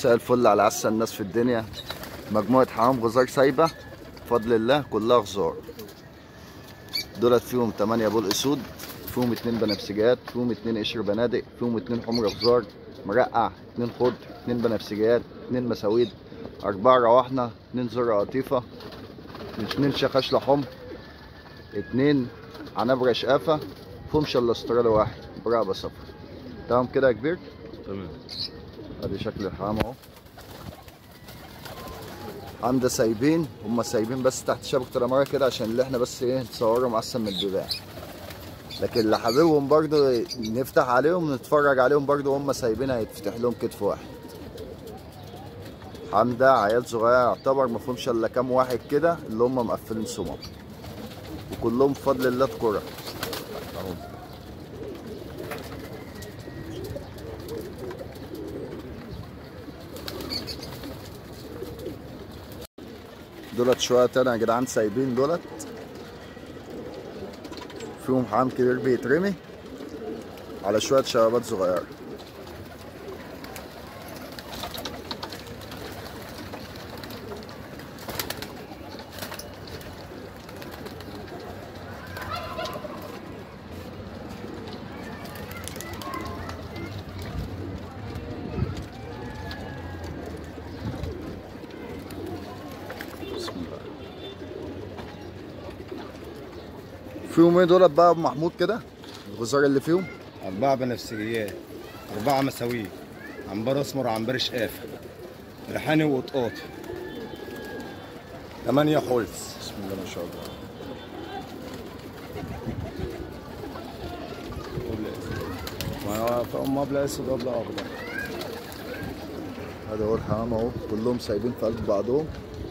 مساء الفل على عسى الناس في الدنيا مجموعة حمام غزار سايبة بفضل الله كلها غزار دولت فيهم تمانية بول اسود فيهم اتنين بنفسجيات فيهم اتنين قشر بنادق فيهم اتنين حمر غزار مرقع اتنين خضر اتنين بنفسجيات اتنين مساويد أربعة رواحنا اتنين زر قطيفة اتنين شخاش لحم اتنين عنبرة شقافة فيهم شل استرالي واحد برقبة صفر تمام كده يا كبير تمام ادي شكل الحمام اهو عند سايبين هم سايبين بس تحت شبكة الأمارة كده عشان اللي احنا بس ايه نصورهم أحسن من البيبان لكن اللي حاببهم برضو نفتح عليهم نتفرج عليهم برضو هم سايبين هيتفتح لهم كتف واحد حمدة عيال صغيرة يعتبر مفهومش إلا كام واحد كده اللي هم مقفلين سمم وكلهم بفضل الله كرة اهو دولت شوية تاني يا جدعان سايبين دولت فيهم حمام كبير بيترمي على شوية شبابات صغيرة بسم الله فيهم ايه دولت بقى يا ابو محمود كده الغزار اللي فيهم أربعة بنفسجيات أربعة مساوية عنبر أسمر وعنبر شقافة ريحاني وقطقاطي تمانية حلس بسم الله ما شاء الله فهم أبلة أسود وأبلة أخضر هذا هو الحمام اهو كلهم سايبين في قلب بعضهم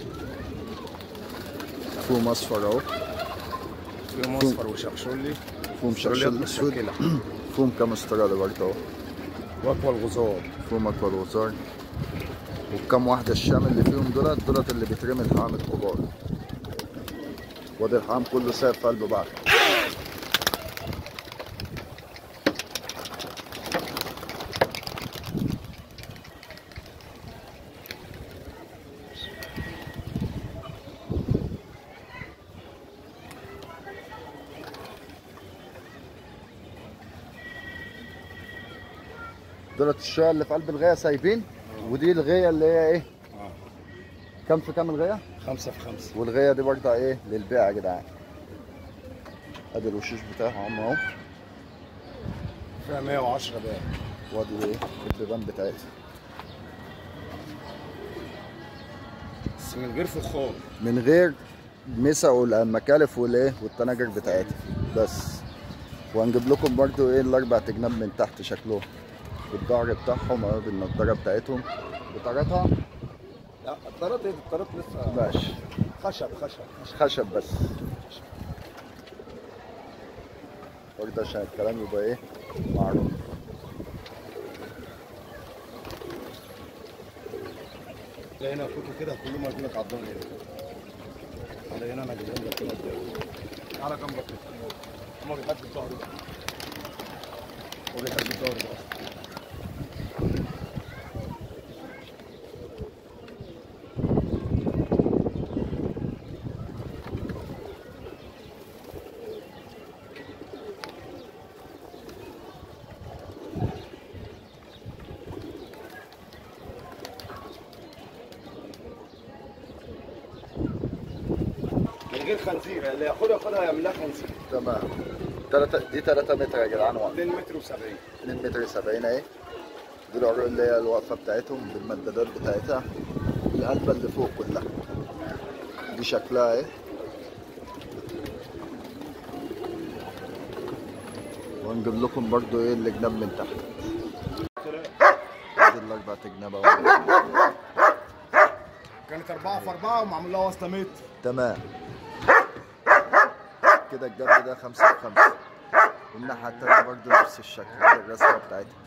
فيهم اصفر اهو فيهم أصفر وشخشولي فيهم شخشوليات شخشل اسود متشكلة فيهم كام استرالي برضه اهو وأكوى الغزار فيهم اكبر غزار وكم واحدة الشام اللي فيهم دولت دولت اللي بيترمي الحمام الكبار وادي الحمام كله سايب في قلب بعض دولت الشقة اللي في قلب الغاية سايبين ودي الغاية اللي هي ايه آه. كم في كام الغاية خمسة في خمسة والغاية دي برضه ايه للبيع يا جدعان ادي الوشوش بتاعهم اهو فيها 110 بقى وادي ايه البيبان بتاعتها بس من غير فخار من غير مسا والمكالف والايه والتناجر بتاعتها بس وهنجيب لكم برضو ايه الاربع جناب من تحت شكلهم بالظهر بتاعهم اهو بالنضاره بتاعتهم بطارتها لا الطرات ايه الطرات لسه ماشي خشب خشب خشب خشب بس برضه عشان الكلام يبقى ايه معروف تلاقي هنا فوق كده كله ما يجيلك على الظهر هنا على هنا انا جايب لك كده قدام. على جنبك كده هما بيحبوا الظهر ده هو بيحب الظهر ده اصلا من غير خنزير اللي ياخدها ياخدها يعمل لها خنزير تمام تلاتة دي 3 متر يا جدعان واحد 2 متر و70 2 متر 70 اهي دي العروق اللي هي الواقفه بتاعتهم بالمدادات بتاعتها القلبه اللي فوق كلها دي شكلها اهي وهنجيب لكم برضو ايه الجناب من تحت ادي الاربع جناب اهو كانت 4 في 4 ومعمول لها واسطه متر تمام كده الجنب ده خمسة في خمسة والناحية التانية برضو نفس الشكل دي الرسمة بتاعتها